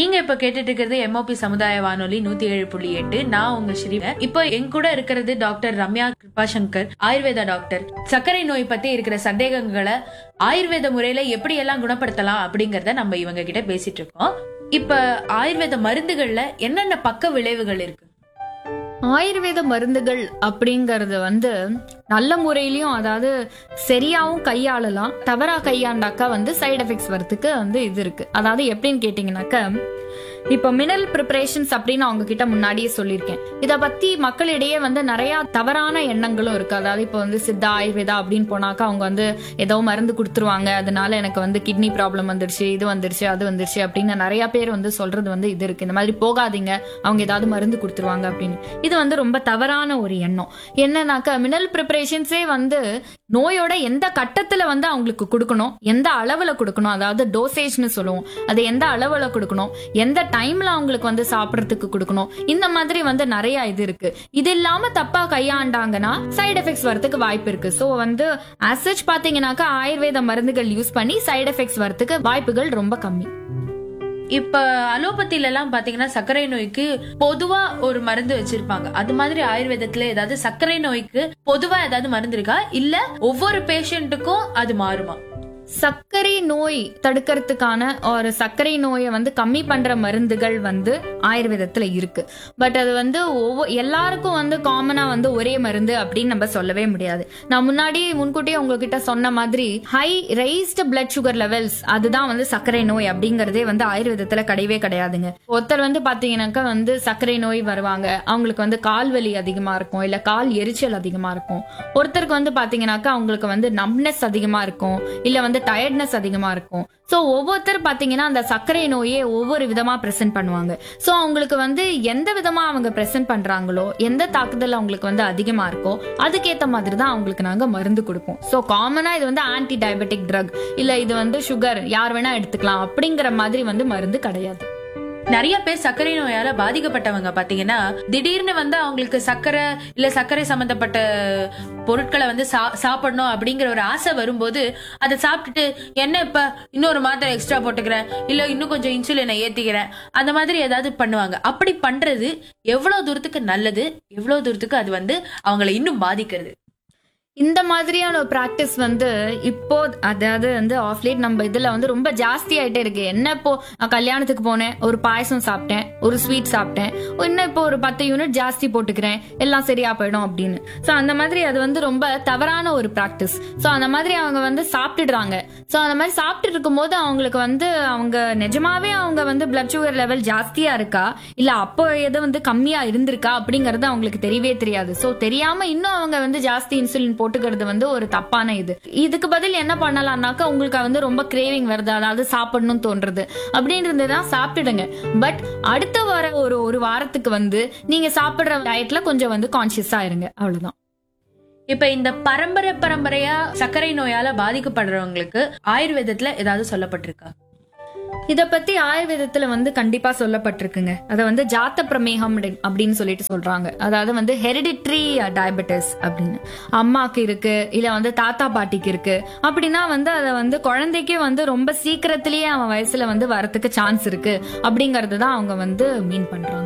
நீங்க இப்ப கேட்டுட்டு இருக்கிறது எம்ஓபி சமுதாய வானொலி நூத்தி ஏழு புள்ளி எட்டு நான் உங்க ஸ்ரீ இப்போ என் கூட இருக்கிறது டாக்டர் ரம்யா கிருபாசங்கர் ஆயுர்வேதா டாக்டர் சர்க்கரை நோய் பத்தி இருக்கிற சந்தேகங்களை ஆயுர்வேத முறையில எப்படி எல்லாம் குணப்படுத்தலாம் அப்படிங்கறத நம்ம இவங்க கிட்ட பேசிட்டு இருக்கோம் இப்ப ஆயுர்வேத மருந்துகள்ல என்னென்ன பக்க விளைவுகள் இருக்கு ஆயுர்வேத மருந்துகள் அப்படிங்கறது வந்து நல்ல முறையிலயும் அதாவது சரியாவும் கையாளலாம் தவறா கையாண்டாக்கா வந்து சைடு எஃபெக்ட்ஸ் வரதுக்கு வந்து இது இருக்கு அதாவது எப்படின்னு கேட்டீங்கன்னாக்க இப்போ மினரல் ப்ரிப்பரேஷன்ஸ் அப்படின்னு அவங்க கிட்ட முன்னாடியே சொல்லியிருக்கேன் இத பத்தி மக்களிடையே வந்து நிறைய தவறான எண்ணங்களும் இருக்கு அதாவது இப்போ வந்து சித்தா ஆயுர்வேதா அப்படின்னு போனாக்கா அவங்க வந்து ஏதோ மருந்து கொடுத்துருவாங்க அதனால எனக்கு வந்து கிட்னி ப்ராப்ளம் வந்துருச்சு இது வந்துருச்சு அது வந்துருச்சு அப்படின்னு நிறைய பேர் வந்து சொல்றது வந்து இது இருக்கு இந்த மாதிரி போகாதீங்க அவங்க ஏதாவது மருந்து கொடுத்துருவாங்க அப்படின்னு இது வந்து ரொம்ப தவறான ஒரு எண்ணம் என்னன்னாக்கா மினரல் ப்ரிப்பரேஷன்ஸே வந்து நோயோட எந்த கட்டத்துல வந்து அவங்களுக்கு கொடுக்கணும் எந்த அளவுல கொடுக்கணும் அதாவது டோசேஜ்னு சொல்லுவோம் அது எந்த அளவுல கொடுக்கணும் எந்த டைம்ல அவங்களுக்கு வந்து சாப்பிடறதுக்கு கொடுக்கணும் இந்த மாதிரி வந்து நிறைய இது இருக்கு இது இல்லாம தப்பா கையாண்டாங்கன்னா சைடு எஃபெக்ட்ஸ் வரதுக்கு வாய்ப்பு இருக்கு சோ வந்து அசச் பாத்தீங்கன்னாக்கா ஆயுர்வேத மருந்துகள் யூஸ் பண்ணி சைடு எஃபெக்ட்ஸ் வரதுக்கு வாய்ப்புகள் ரொம்ப கம்மி இப்ப அலோபதியில எல்லாம் பாத்தீங்கன்னா சர்க்கரை நோய்க்கு பொதுவா ஒரு மருந்து வச்சிருப்பாங்க அது மாதிரி ஆயுர்வேதத்துல ஏதாவது சர்க்கரை நோய்க்கு பொதுவா ஏதாவது மருந்து இருக்கா இல்ல ஒவ்வொரு பேஷண்ட்டுக்கும் அது மாறுமா சர்க்கரை நோய் தடுக்கிறதுக்கான ஒரு சர்க்கரை நோயை வந்து கம்மி பண்ற மருந்துகள் வந்து ஆயுர்வேதத்துல இருக்கு பட் அது வந்து ஒவ்வொரு எல்லாருக்கும் வந்து காமனா வந்து ஒரே மருந்து அப்படின்னு நம்ம சொல்லவே முடியாது நான் முன்னாடி முன்கூட்டியே உங்ககிட்ட சொன்ன மாதிரி high raised blood sugar levels அதுதான் வந்து சர்க்கரை நோய் அப்படிங்கறதே வந்து ஆயுர்வேதத்துல கிடையவே கிடையாதுங்க ஒருத்தர் வந்து பாத்தீங்கன்னாக்கா வந்து சர்க்கரை நோய் வருவாங்க அவங்களுக்கு வந்து கால் வலி அதிகமா இருக்கும் இல்ல கால் எரிச்சல் அதிகமா இருக்கும் ஒருத்தருக்கு வந்து பாத்தீங்கன்னாக்கா அவங்களுக்கு வந்து நம்னஸ் அதிகமா இருக்கும் இல்ல வந்து டயர்ட்னஸ் அதிகமா இருக்கும் சோ ஒவ்வொருத்தர் பாத்தீங்கன்னா அந்த சர்க்கரை நோயே ஒவ்வொரு விதமா பிரசன்ட் பண்ணுவாங்க சோ அவங்களுக்கு வந்து எந்த விதமா அவங்க பிரசன்ட் பண்றாங்களோ எந்த தாக்குதல் அவங்களுக்கு வந்து அதிகமா இருக்கோ அதுக்கேத்த மாதிரி தான் அவங்களுக்கு நாங்க மருந்து கொடுப்போம் சோ காமனா இது வந்து ஆன்டி டயபெட்டிக் ட்ரக் இல்ல இது வந்து சுகர் யார் வேணா எடுத்துக்கலாம் அப்படிங்கிற மாதிரி வந்து மருந்து கிடையாது நிறைய பேர் சர்க்கரை நோயால பாதிக்கப்பட்டவங்க பாத்தீங்கன்னா திடீர்னு வந்து அவங்களுக்கு சர்க்கரை இல்ல சர்க்கரை சம்பந்தப்பட்ட பொருட்களை வந்து சா- சாப்பிடணும் அப்படிங்கிற ஒரு ஆசை வரும்போது அதை சாப்பிட்டுட்டு என்ன இப்ப இன்னொரு மாத்திரை எக்ஸ்ட்ரா போட்டுக்கிறேன் இல்ல இன்னும் கொஞ்சம் இன்சுலினை ஏத்திக்கிறேன் அந்த மாதிரி ஏதாவது பண்ணுவாங்க அப்படி பண்றது எவ்வளவு தூரத்துக்கு நல்லது எவ்வளவு தூரத்துக்கு அது வந்து அவங்களை இன்னும் பாதிக்கிறது இந்த மாதிரியான ஒரு ப்ராக்டிஸ் வந்து இப்போ அதாவது வந்து ஆஃப் லேட் நம்ம இதுல வந்து ரொம்ப ஜாஸ்தி ஆயிட்டே இருக்கு என்ன இப்போ நான் கல்யாணத்துக்கு போனேன் ஒரு பாயசம் சாப்பிட்டேன் ஒரு ஸ்வீட் சாப்பிட்டேன் இன்னும் இப்போ ஒரு பத்து யூனிட் ஜாஸ்தி போட்டுக்கிறேன் எல்லாம் சரியா போயிடும் அப்படின்னு சோ அந்த மாதிரி அது வந்து ரொம்ப தவறான ஒரு ப்ராக்டிஸ் சோ அந்த மாதிரி அவங்க வந்து சாப்பிட்டுடுறாங்க சோ அந்த மாதிரி சாப்பிட்டு இருக்கும்போது அவங்களுக்கு வந்து அவங்க நிஜமாவே அவங்க வந்து பிளட் சுகர் லெவல் ஜாஸ்தியா இருக்கா இல்ல அப்போ எது வந்து கம்மியா இருந்திருக்கா அப்படிங்கறது அவங்களுக்கு தெரியவே தெரியாது சோ தெரியாம இன்னும் அவங்க வந்து ஜாஸ்தி இன்சுலின் போட்டுக்கிறது வந்து ஒரு தப்பான இது இதுக்கு பதில் என்ன பண்ணலாம்னாக்கா உங்களுக்கு வந்து ரொம்ப கிரேவிங் வருது அதாவது சாப்பிடணும்னு தோன்றது அப்படின்றது தான் சாப்பிட்டுடுங்க பட் அடுத்த வர ஒரு ஒரு வாரத்துக்கு வந்து நீங்க சாப்பிடுற டயட்ல கொஞ்சம் வந்து கான்சியஸா இருங்க அவ்வளவுதான் இப்ப இந்த பரம்பரை பரம்பரையா சர்க்கரை நோயால பாதிக்கப்படுறவங்களுக்கு ஆயுர்வேதத்துல ஏதாவது சொல்லப்பட்டிருக்கா இத பத்தி ஆயுர்வேதத்துல வந்து கண்டிப்பா சொல்லப்பட்டிருக்குங்க அத வந்து ஜாத்த பிரமேகம் அப்படி- அப்படின்னு சொல்லிட்டு சொல்றாங்க அதாவது வந்து ஹெரிடிட்ரி டயபெட்டிஸ் அப்படின்னு அம்மாக்கு இருக்கு இல்ல வந்து தாத்தா பாட்டிக்கு இருக்கு அப்படின்னா வந்து அத வந்து குழந்தைக்கே வந்து ரொம்ப சீக்கிரத்திலேயே அவன் வயசுல வந்து வரதுக்கு சான்ஸ் இருக்கு அப்படிங்கறது தான் அவங்க வந்து மீன் பண்றாங்க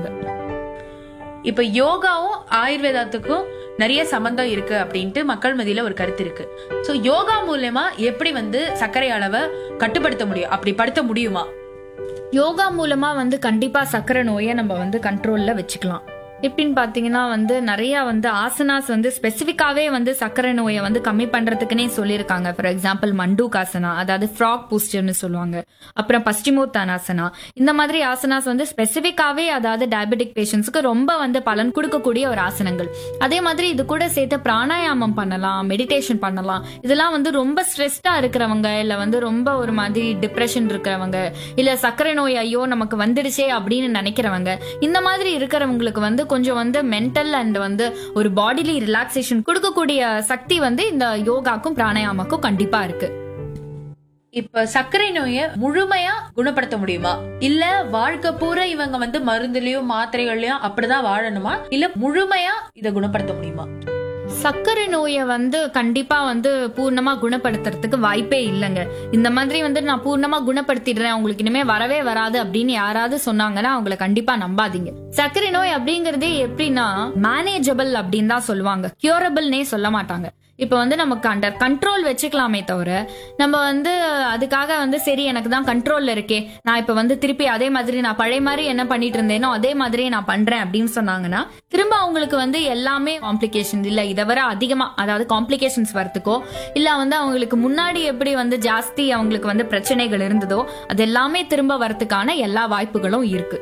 இப்ப யோகாவும் ஆயுர்வேதத்துக்கும் நிறைய சம்பந்தம் இருக்கு அப்படின்ட்டு மக்கள் மத்தியில ஒரு கருத்து இருக்கு சோ யோகா மூலயமா எப்படி வந்து சர்க்கரை அளவை கட்டுப்படுத்த முடியும் அப்படி படுத்த முடியுமா யோகா மூலமா வந்து கண்டிப்பா சக்கரை நோயை நம்ம வந்து கண்ட்ரோல்ல வச்சுக்கலாம் எப்படின்னு பாத்தீங்கன்னா வந்து நிறைய வந்து ஆசனாஸ் வந்து ஸ்பெசிபிக்காவே வந்து சக்கரை நோயை வந்து கம்மி பண்றதுக்குன்னே சொல்லியிருக்காங்க ஃபார் எக்ஸாம்பிள் மண்டூகாசனா அதாவது ஃப்ராக் பூஸ்டர்னு சொல்லுவாங்க அப்புறம் பஸ்டிமோத்தானாசனா இந்த மாதிரி ஆசனாஸ் வந்து ஸ்பெசிபிக்காவே அதாவது டயபெட்டிக் பேஷண்ட்ஸ்க்கு ரொம்ப வந்து பலன் கொடுக்கக்கூடிய ஒரு ஆசனங்கள் அதே மாதிரி இது கூட சேர்த்து பிராணாயாமம் பண்ணலாம் மெடிடேஷன் பண்ணலாம் இதெல்லாம் வந்து ரொம்ப ஸ்ட்ரெஸ்டா இருக்கிறவங்க இல்ல வந்து ரொம்ப ஒரு மாதிரி டிப்ரெஷன் இருக்கிறவங்க இல்ல சர்க்கரை நோய் ஐயோ நமக்கு வந்துடுச்சே அப்படின்னு நினைக்கிறவங்க இந்த மாதிரி இருக்கிறவங்களுக்கு வந்து கொஞ்சம் வந்து மென்டல் அண்ட் வந்து ஒரு பாடிலி ரிலாக்ஸேஷன் கொடுக்கக்கூடிய சக்தி வந்து இந்த யோகாக்கும் பிராணாயாமக்கும் கண்டிப்பா இருக்கு இப்ப சர்க்கரை நோயை முழுமையா குணப்படுத்த முடியுமா இல்ல வாழ்க்கை பூரா இவங்க வந்து மருந்துலயும் மாத்திரைகள்லயும் அப்படிதான் வாழணுமா இல்ல முழுமையா இதை குணப்படுத்த முடியுமா சர்க்கரை நோயை வந்து கண்டிப்பா வந்து பூர்ணமா குணப்படுத்துறதுக்கு வாய்ப்பே இல்லைங்க இந்த மாதிரி வந்து நான் பூர்ணமா குணப்படுத்திடுறேன் உங்களுக்கு இனிமே வரவே வராது அப்படின்னு யாராவது சொன்னாங்கன்னா அவங்கள கண்டிப்பா நம்பாதீங்க சர்க்கரை நோய் அப்படிங்கறதே எப்படின்னா மேனேஜபிள் அப்படின்னு தான் சொல்லுவாங்க கியூரபிள்னே சொல்ல மாட்டாங்க இப்ப வந்து நமக்கு அண்டர் கண்ட்ரோல் வச்சுக்கலாமே தவிர நம்ம வந்து அதுக்காக வந்து சரி எனக்கு தான் கண்ட்ரோல்ல இருக்கே நான் இப்ப வந்து திருப்பி அதே மாதிரி நான் பழைய மாதிரி என்ன பண்ணிட்டு இருந்தேனோ அதே மாதிரியே நான் பண்றேன் அப்படின்னு சொன்னாங்கன்னா திரும்ப அவங்களுக்கு வந்து எல்லாமே காம்ப்ளிகேஷன் இல்ல இதை விட அதிகமா அதாவது காம்ப்ளிகேஷன்ஸ் வரதுக்கோ இல்ல வந்து அவங்களுக்கு முன்னாடி எப்படி வந்து ஜாஸ்தி அவங்களுக்கு வந்து பிரச்சனைகள் இருந்ததோ அது எல்லாமே திரும்ப வரதுக்கான எல்லா வாய்ப்புகளும் இருக்கு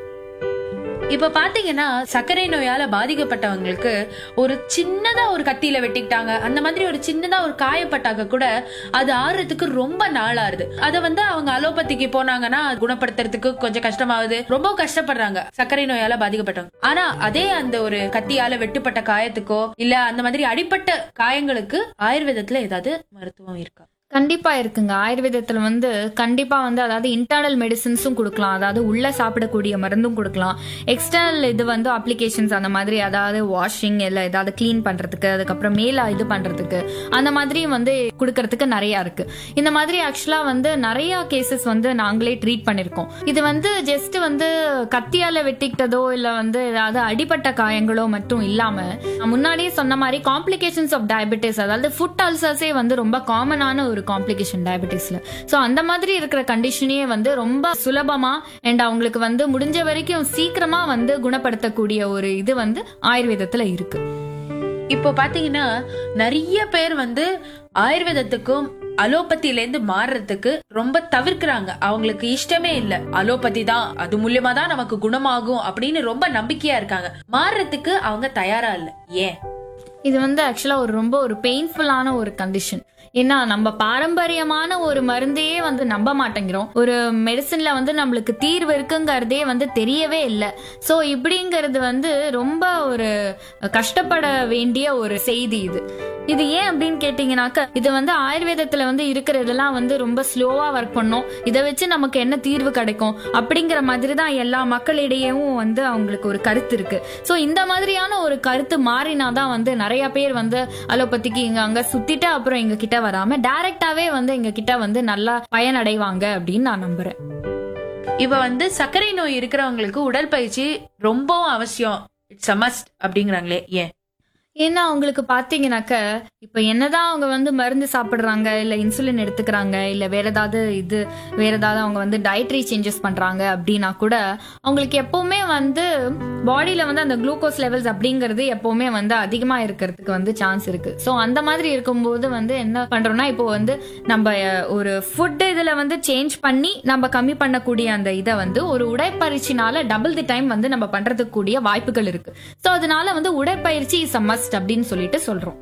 இப்ப பாத்தீங்கன்னா சர்க்கரை நோயால பாதிக்கப்பட்டவங்களுக்கு ஒரு சின்னதா ஒரு கத்தியில வெட்டிக்கிட்டாங்க அந்த மாதிரி ஒரு சின்னதா ஒரு காயப்பட்டாக்க கூட அது ஆறுறதுக்கு ரொம்ப நாள் ஆறுது அத வந்து அவங்க அலோபதிக்கு போனாங்கன்னா அது குணப்படுத்துறதுக்கு கொஞ்சம் கஷ்டமாகுது ரொம்ப கஷ்டப்படுறாங்க சர்க்கரை நோயால பாதிக்கப்பட்டவங்க ஆனா அதே அந்த ஒரு கத்தியால வெட்டுப்பட்ட காயத்துக்கோ இல்ல அந்த மாதிரி அடிப்பட்ட காயங்களுக்கு ஆயுர்வேதத்துல ஏதாவது மருத்துவம் இருக்கா கண்டிப்பா இருக்குங்க ஆயுர்வேதத்துல வந்து கண்டிப்பா வந்து அதாவது இன்டர்னல் மெடிசின்ஸும் கொடுக்கலாம் அதாவது உள்ள சாப்பிடக்கூடிய மருந்தும் கொடுக்கலாம் எக்ஸ்டர்னல் இது வந்து அப்ளிகேஷன்ஸ் அந்த மாதிரி அதாவது வாஷிங் இல்ல ஏதாவது க்ளீன் பண்றதுக்கு அதுக்கப்புறம் மேல இது பண்றதுக்கு அந்த மாதிரி வந்து கொடுக்கறதுக்கு நிறைய இருக்கு இந்த மாதிரி ஆக்சுவலா வந்து நிறைய கேசஸ் வந்து நாங்களே ட்ரீட் பண்ணிருக்கோம் இது வந்து ஜஸ்ட் வந்து கத்தியால வெட்டிக்கிட்டதோ இல்ல வந்து ஏதாவது அடிபட்ட காயங்களோ மட்டும் இல்லாம நான் முன்னாடியே சொன்ன மாதிரி காம்ப்ளிகேஷன்ஸ் ஆஃப் டயபெட்டிஸ் அதாவது ஃபுட் அல்சர்ஸே வந்து ரொம்ப காமனான ஒரு காம்ப்ளிகேஷன் டயபெட்டிஸ்ல ஸோ அந்த மாதிரி இருக்கிற கண்டிஷனையே வந்து ரொம்ப சுலபமா அண்ட் அவங்களுக்கு வந்து முடிஞ்ச வரைக்கும் சீக்கிரமா வந்து குணப்படுத்தக்கூடிய ஒரு இது வந்து ஆயுர்வேதத்துல இருக்கு இப்போ பாத்தீங்கன்னா நிறைய பேர் வந்து ஆயுர்வேதத்துக்கும் அலோபதியில இருந்து மாறுறதுக்கு ரொம்ப தவிர்க்கிறாங்க அவங்களுக்கு இஷ்டமே இல்ல அலோபதி தான் அது மூலியமா தான் நமக்கு குணமாகும் அப்படின்னு ரொம்ப நம்பிக்கையா இருக்காங்க மாறுறதுக்கு அவங்க தயாரா இல்ல ஏன் இது வந்து ஆக்சுவலா ஒரு ரொம்ப ஒரு பெயின்ஃபுல்லான ஒரு கண்டிஷன் ஏன்னா நம்ம பாரம்பரியமான ஒரு மருந்தையே வந்து நம்ப மாட்டேங்கிறோம் ஒரு மெடிசன்ல வந்து நம்மளுக்கு தீர்வு இருக்குங்கிறதே வந்து தெரியவே இல்லை ஸோ இப்படிங்கிறது வந்து ரொம்ப ஒரு கஷ்டப்பட வேண்டிய ஒரு செய்தி இது இது ஏன் அப்படின்னு கேட்டீங்கன்னாக்க இது வந்து ஆயுர்வேதத்துல வந்து இருக்கிறதெல்லாம் வந்து ரொம்ப ஸ்லோவா ஒர்க் பண்ணும் இதை வச்சு நமக்கு என்ன தீர்வு கிடைக்கும் அப்படிங்கிற மாதிரி தான் எல்லா மக்களிடையேவும் வந்து அவங்களுக்கு ஒரு கருத்து இருக்கு ஸோ இந்த மாதிரியான ஒரு கருத்து மாறினாதான் வந்து நிறைய பேர் வந்து அலோபதிக்கு இங்க அங்க சுத்திட்டு அப்புறம் எங்க கிட்ட வராம டைரக்டாவே வந்து எங்க கிட்ட வந்து நல்லா பயனடைவாங்க அப்படின்னு நான் நம்புறேன் இப்ப வந்து சர்க்கரை நோய் இருக்கிறவங்களுக்கு உடற்பயிற்சி ரொம்பவும் அவசியம் இட்ஸ் அ மஸ்ட் அப்படிங்கிறாங்களே ஏன் ஏன்னா அவங்களுக்கு பாத்தீங்கன்னாக்க இப்ப என்னதான் அவங்க வந்து மருந்து சாப்பிடுறாங்க இல்ல இன்சுலின் எடுத்துக்கிறாங்க இல்ல வேற ஏதாவது இது வேற ஏதாவது அவங்க வந்து டயட்ரி சேஞ்சஸ் பண்றாங்க அப்படின்னா கூட அவங்களுக்கு எப்பவுமே வந்து பாடியில வந்து அந்த குளுக்கோஸ் லெவல்ஸ் அப்படிங்கிறது எப்பவுமே வந்து அதிகமா இருக்கிறதுக்கு வந்து சான்ஸ் இருக்கு ஸோ அந்த மாதிரி இருக்கும்போது வந்து என்ன பண்றோம்னா இப்போ வந்து நம்ம அஹ், ஒரு ஃபுட் இதுல வந்து சேஞ்ச் பண்ணி நம்ம கம்மி பண்ணக்கூடிய அந்த இதை வந்து ஒரு உடற்பயிற்சினால டபுள் தி டைம் வந்து நம்ம பண்றதுக்கு கூடிய வாய்ப்புகள் இருக்கு ஸோ அதனால வந்து உடற்பயிற்சி இஸ் அ மஸ்ட் அப்படின்னு சொல்லிட்டு சொல்றோம்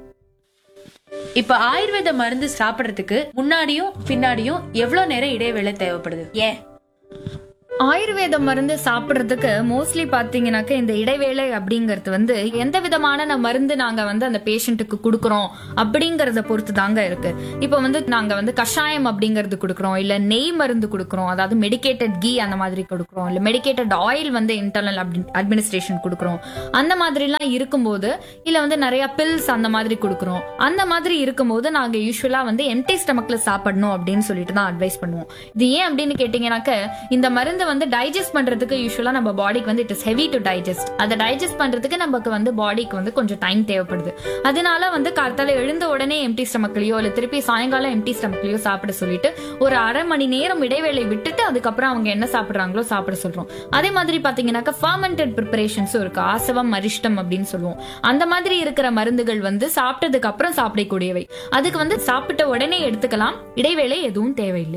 இப்ப ஆயுர்வேத மருந்து சாப்பிடுறதுக்கு முன்னாடியும் பின்னாடியும் எவ்வளவு நேரம் இடைவேளை தேவைப்படுது ஏன் ஆயுர்வேத மருந்து சாப்பிடுறதுக்கு மோஸ்ட்லி பாத்தீங்கன்னாக்க இந்த இடைவேளை அப்படிங்கறது வந்து எந்த விதமான ந- மருந்து நாங்க வந்து அந்த பேஷண்ட்டுக்கு கொடுக்கறோம் அப்படிங்கறத பொறுத்து தாங்க இருக்கு இப்போ வந்து நாங்க வந்து கஷாயம் அப்படிங்கறது கொடுக்கறோம் இல்ல நெய் மருந்து கொடுக்கறோம் அதாவது மெடிக்கேட்டட் கீ அந்த மாதிரி கொடுக்கறோம் இல்ல மெடிக்கேட்டட் ஆயில் வந்து இன்டர்னல் அட்மினிஸ்ட்ரேஷன் கொடுக்கறோம் அந்த மாதிரிலாம் இருக்கும்போது இல்ல வந்து நிறைய பில்ஸ் அந்த மாதிரி கொடுக்கறோம் அந்த மாதிரி இருக்கும்போது நாங்க யூஸ்வலா வந்து எம்டி ஸ்டமக்ல சாப்பிடணும் அப்படின்னு சொல்லிட்டு தான் அட்வைஸ் பண்ணுவோம் இது ஏன் அப்படின்னு கேட்டீங்கன்னாக்க இந்த மருந்து வந்து டைஜஸ்ட் பண்றதுக்கு யூஸ்வலா நம்ம பாடிக்கு வந்து it is heavy to digest அதை டைஜஸ்ட் பண்றதுக்கு நமக்கு வந்து பாடிக்கு வந்து கொஞ்சம் டைம் தேவைப்படுது அதனால வந்து காத்தால எழுந்த உடனே எம்டி ஸ்டமக்லயோ இல்ல திருப்பி சாயங்காலம் எம்டி ஸ்டமக்லயோ சாப்பிட சொல்லிட்டு ஒரு அரை மணி நேரம் இடைவேளை விட்டுட்டு அதுக்கப்புறம் அவங்க என்ன சாப்பிடுறாங்களோ சாப்பிட சொல்றோம் அதே மாதிரி பாத்தீங்கன்னாக்க ஃபர்மெண்டட் ப்ரிப்பரேஷன்ஸும் இருக்கு ஆசவம் அரிஷ்டம் அப்படின்னு சொல்லுவோம் அந்த மாதிரி இருக்கிற மருந்துகள் வந்து சாப்பிட்டதுக்கு அப்புறம் சாப்பிடக்கூடியவை அதுக்கு வந்து சாப்பிட்ட உடனே எடுத்துக்கலாம் இடைவேளை எதுவும் தேவையில்லை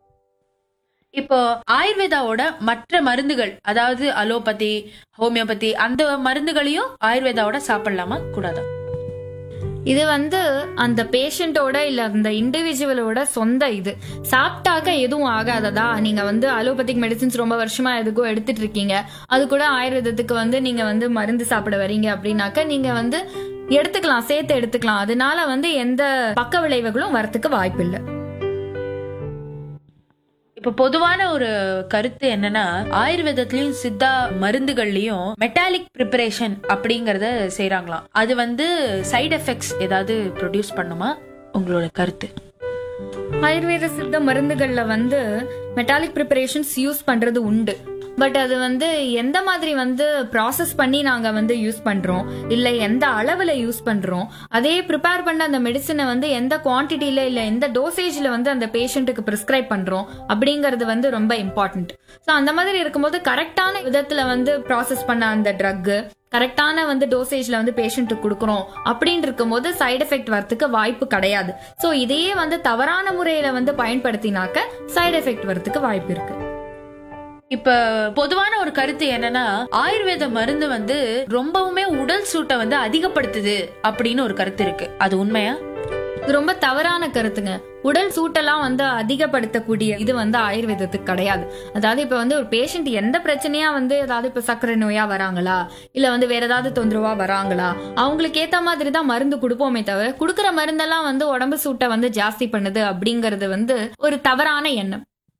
இப்போ ஆயுர்வேதாவோட மற்ற மருந்துகள் அதாவது அலோபதி ஹோமியோபதி அந்த மருந்துகளையும் ஆயுர்வேதாவோட சாப்பிடலாமா கூடாதா இது வந்து அந்த பேஷண்டோட இல்ல அந்த இண்டிவிஜுவலோட சொந்த இது சாப்பிட்டாக்க எதுவும் ஆகாததா நீங்க வந்து அலோபதிக் மெடிசின்ஸ் ரொம்ப வருஷமா எதுக்கோ எடுத்துட்டு இருக்கீங்க அது கூட ஆயுர்வேதத்துக்கு வந்து நீங்க வந்து மருந்து சாப்பிட வரீங்க அப்படின்னாக்க நீங்க வந்து எடுத்துக்கலாம் சேர்த்து எடுத்துக்கலாம் அதனால வந்து எந்த பக்க விளைவுகளும் வரத்துக்கு வாய்ப்பு இல்லை இப்ப பொதுவான ஒரு கருத்து என்னன்னா ஆயுர்வேதத்திலயும் சித்தா மருந்துகள்லயும் மெட்டாலிக் ப்ரிப்பரேஷன் அப்படிங்கறத செய்றாங்களாம் அது வந்து சைடு எஃபெக்ட்ஸ் ஏதாவது ப்ரொடியூஸ் பண்ணுமா உங்களோட கருத்து ஆயுர்வேத சித்த மருந்துகள்ல வந்து மெட்டாலிக் ப்ரிப்பரேஷன்ஸ் யூஸ் பண்றது உண்டு பட் அது வந்து எந்த மாதிரி வந்து ப்ராசஸ் பண்ணி நாங்க வந்து யூஸ் பண்றோம் இல்ல எந்த அளவுல யூஸ் பண்றோம் அதே ப்ரிப்பேர் பண்ண அந்த மெடிசனை வந்து எந்த குவான்டிட்டியில இல்ல எந்த டோசேஜ்ல வந்து அந்த பேஷண்ட்டுக்கு ப்ரிஸ்கிரைப் பண்றோம் அப்படிங்கறது வந்து ரொம்ப இம்பார்ட்டன்ட் ஸோ அந்த மாதிரி இருக்கும்போது கரெக்டான விதத்துல வந்து ப்ராசஸ் பண்ண அந்த ட்ரக் கரெக்டான வந்து டோசேஜ்ல வந்து பேஷண்ட்டுக்கு கொடுக்குறோம் அப்படின்னு இருக்கும்போது சைடு எஃபெக்ட் வரதுக்கு வாய்ப்பு கிடையாது ஸோ இதையே வந்து தவறான முறையில வந்து பயன்படுத்தினாக்க சைடு எஃபெக்ட் வரதுக்கு வாய்ப்பு இருக்கு இப்ப பொதுவான ஒரு கருத்து என்னன்னா ஆயுர்வேத மருந்து வந்து ரொம்பவுமே உடல் சூட்டை வந்து அதிகப்படுத்துது அப்படின்னு ஒரு கருத்து இருக்கு அது உண்மையா இது ரொம்ப தவறான கருத்துங்க உடல் சூட்டெல்லாம் வந்து அதிகப்படுத்தக்கூடிய இது வந்து ஆயுர்வேதத்துக்கு கிடையாது அதாவது இப்ப வந்து ஒரு பேஷண்ட் எந்த பிரச்சனையா வந்து ஏதாவது இப்ப சர்க்கரை நோயா வராங்களா இல்ல வந்து வேற ஏதாவது தொந்தரவா வராங்களா அவங்களுக்கு ஏத்த மாதிரி தான் மருந்து கொடுப்போமே தவிர கொடுக்குற மருந்தெல்லாம் வந்து உடம்பு சூட்டை வந்து ஜாஸ்தி பண்ணுது அப்படிங்கறது வந்து ஒரு தவறான எண்ணம்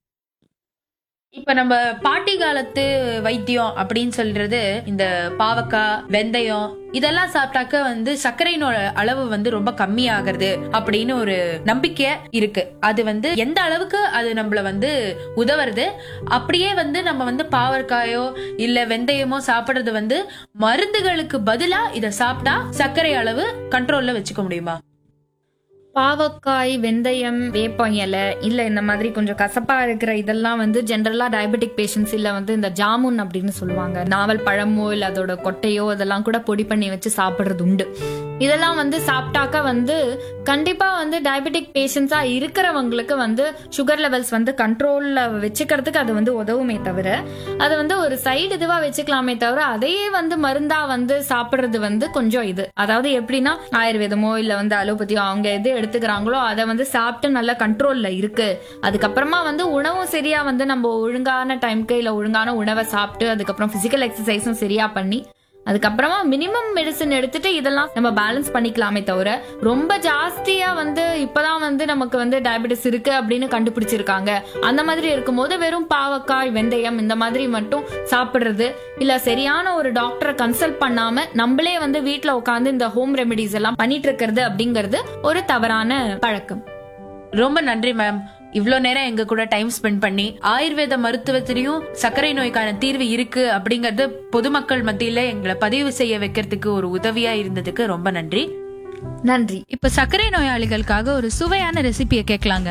இப்ப நம்ம பாட்டி காலத்து வைத்தியம் அப்படின்னு சொல்றது இந்த பாவக்காய் வெந்தயம் இதெல்லாம் சாப்பிட்டாக்க வந்து சர்க்கரையினோட அளவு வந்து ரொம்ப கம்மியாகிறது அப்படின்னு ஒரு நம்பிக்கை இருக்கு அது வந்து எந்த அளவுக்கு அது நம்மள வந்து உதவுறது அப்படியே வந்து நம்ம வந்து பாவற்காயோ இல்ல வெந்தயமோ சாப்பிடுறது வந்து மருந்துகளுக்கு பதிலா இத சாப்பிட்டா சர்க்கரை அளவு கண்ட்ரோல்ல வச்சுக்க முடியுமா பாவக்காய் வெந்தயம் வேப்பம் இலை இல்ல இந்த மாதிரி கொஞ்சம் கசப்பா இருக்கிற இதெல்லாம் வந்து ஜென்ரலா டயபெட்டிக் பேஷண்ட்ஸ் இல்ல வந்து இந்த ஜாமுன் அப்படின்னு சொல்லுவாங்க நாவல் பழமோ இல்ல அதோட கொட்டையோ அதெல்லாம் கூட பொடி பண்ணி வச்சு சாப்பிடுறது உண்டு இதெல்லாம் வந்து சாப்பிட்டாக்க வந்து கண்டிப்பா வந்து டயபெட்டிக் பேஷண்ட்ஸா இருக்கிறவங்களுக்கு வந்து சுகர் லெவல்ஸ் வந்து கண்ட்ரோல்ல வச்சுக்கிறதுக்கு அது வந்து உதவுமே தவிர அது வந்து ஒரு சைடு இதுவா வச்சுக்கலாமே தவிர அதையே வந்து மருந்தா வந்து சாப்பிடுறது வந்து கொஞ்சம் இது அதாவது எப்படின்னா ஆயுர்வேதமோ இல்ல வந்து அலோபதியோ அவங்க எது எடுத்துக்கிறாங்களோ அதை வந்து சாப்பிட்டு நல்ல கண்ட்ரோல்ல இருக்கு அதுக்கப்புறமா வந்து உணவும் சரியா வந்து நம்ம ஒழுங்கான டைம்க்கு இல்ல ஒழுங்கான உணவை சாப்பிட்டு அதுக்கப்புறம் பிசிக்கல் எக்ஸசைஸும் சரியா பண்ணி அதுக்கப்புறமா மினிமம் மெடிசன் எடுத்துட்டு இதெல்லாம் நம்ம பேலன்ஸ் பண்ணிக்கலாமே தவிர ரொம்ப ஜாஸ்தியா வந்து இப்பதான் வந்து நமக்கு வந்து டயபெட்டிஸ் இருக்கு அப்படின்னு கண்டுபிடிச்சிருக்காங்க அந்த மாதிரி இருக்கும்போது வெறும் பாவக்காய் வெந்தயம் இந்த மாதிரி மட்டும் சாப்பிடுறது இல்ல சரியான ஒரு டாக்டரை கன்சல்ட் பண்ணாம நம்மளே வந்து வீட்ல உட்காந்து இந்த ஹோம் ரெமெடிஸ் எல்லாம் பண்ணிட்டு இருக்கிறது அப்படிங்கிறது ஒரு தவறான பழக்கம் ரொம்ப நன்றி மேம் இவ்ளோ நேரம் எங்க கூட டைம் ஸ்பெண்ட் பண்ணி ஆயுர்வேத மருத்துவத்திலையும் சர்க்கரை நோய்க்கான தீர்வு இருக்கு அப்படிங்கறது பொதுமக்கள் மத்தியில எங்களை பதிவு செய்ய வைக்கிறதுக்கு ஒரு உதவியா இருந்ததுக்கு ரொம்ப நன்றி நன்றி இப்ப சர்க்கரை நோயாளிகளுக்காக ஒரு சுவையான ரெசிபியை கேட்கலாங்க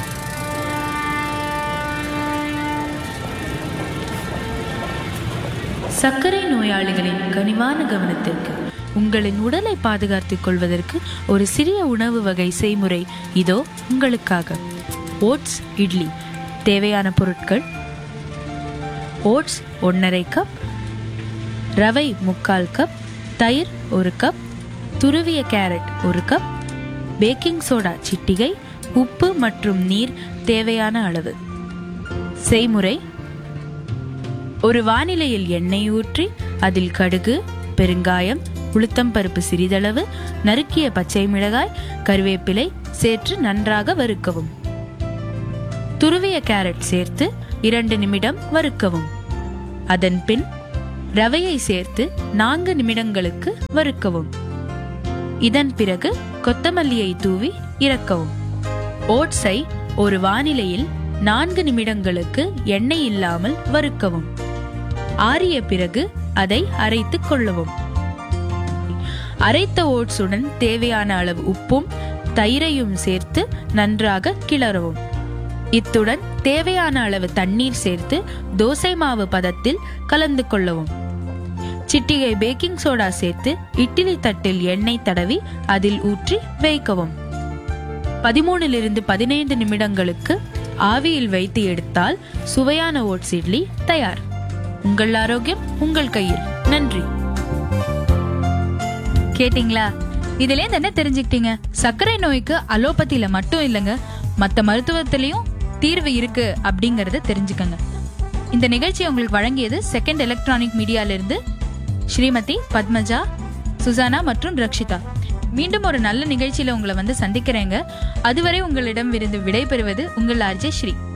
சர்க்கரை நோயாளிகளின் கனிவான கவனத்திற்கு உங்களின் உடலை பாதுகாத்துக் கொள்வதற்கு ஒரு சிறிய உணவு வகை செய்முறை இதோ உங்களுக்காக ஓட்ஸ் இட்லி தேவையான பொருட்கள் ஓட்ஸ் ஒன்றரை கப் ரவை முக்கால் கப் தயிர் ஒரு கப் துருவிய கேரட் ஒரு கப் பேக்கிங் சோடா சிட்டிகை உப்பு மற்றும் நீர் தேவையான அளவு செய்முறை ஒரு வானிலையில் எண்ணெய் ஊற்றி அதில் கடுகு பெருங்காயம் உளுத்தம்பருப்பு சிறிதளவு நறுக்கிய பச்சை மிளகாய் கருவேப்பிலை சேர்த்து நன்றாக வறுக்கவும் துருவிய கேரட் சேர்த்து இரண்டு நிமிடம் வறுக்கவும் அதன் பின் ரவையை சேர்த்து நான்கு நிமிடங்களுக்கு வறுக்கவும் இதன் பிறகு கொத்தமல்லியை தூவி இறக்கவும் ஓட்ஸை ஒரு வானிலையில் நான்கு நிமிடங்களுக்கு எண்ணெய் இல்லாமல் வறுக்கவும் ஆறிய பிறகு அதை அரைத்துக் கொள்ளவும் அரைத்த ஓட்ஸுடன் தேவையான அளவு உப்பும் தயிரையும் சேர்த்து நன்றாக கிளறவும் இத்துடன் தேவையான அளவு தண்ணீர் சேர்த்து தோசை மாவு பதத்தில் கலந்து கொள்ளவும் சிட்டிகை பேக்கிங் சோடா சேர்த்து இட்லி தட்டில் எண்ணெய் தடவி அதில் ஊற்றி வைக்கவும் பதிமூணிலிருந்து பதினைந்து நிமிடங்களுக்கு ஆவியில் வைத்து எடுத்தால் சுவையான ஓட்ஸ் இட்லி தயார் உங்கள் ஆரோக்கியம் உங்கள் கையில் நன்றி கேட்டிங்களா இதுல இருந்து என்ன தெரிஞ்சுக்கிட்டீங்க சர்க்கரை நோய்க்கு அலோபதியில மட்டும் இல்லைங்க மத்த மருத்துவத்திலையும் தீர்வு இருக்கு அப்படிங்கறத தெரிஞ்சுக்கங்க இந்த நிகழ்ச்சி உங்களுக்கு வழங்கியது செகண்ட் எலக்ட்ரானிக் மீடியால இருந்து ஸ்ரீமதி பத்மஜா சுசானா மற்றும் ரக்ஷிதா மீண்டும் ஒரு நல்ல நிகழ்ச்சியில உங்களை வந்து சந்திக்கிறேங்க அதுவரை உங்களிடம் இருந்து விடைபெறுவது உங்கள் ஆர்ஜே ஸ்ரீ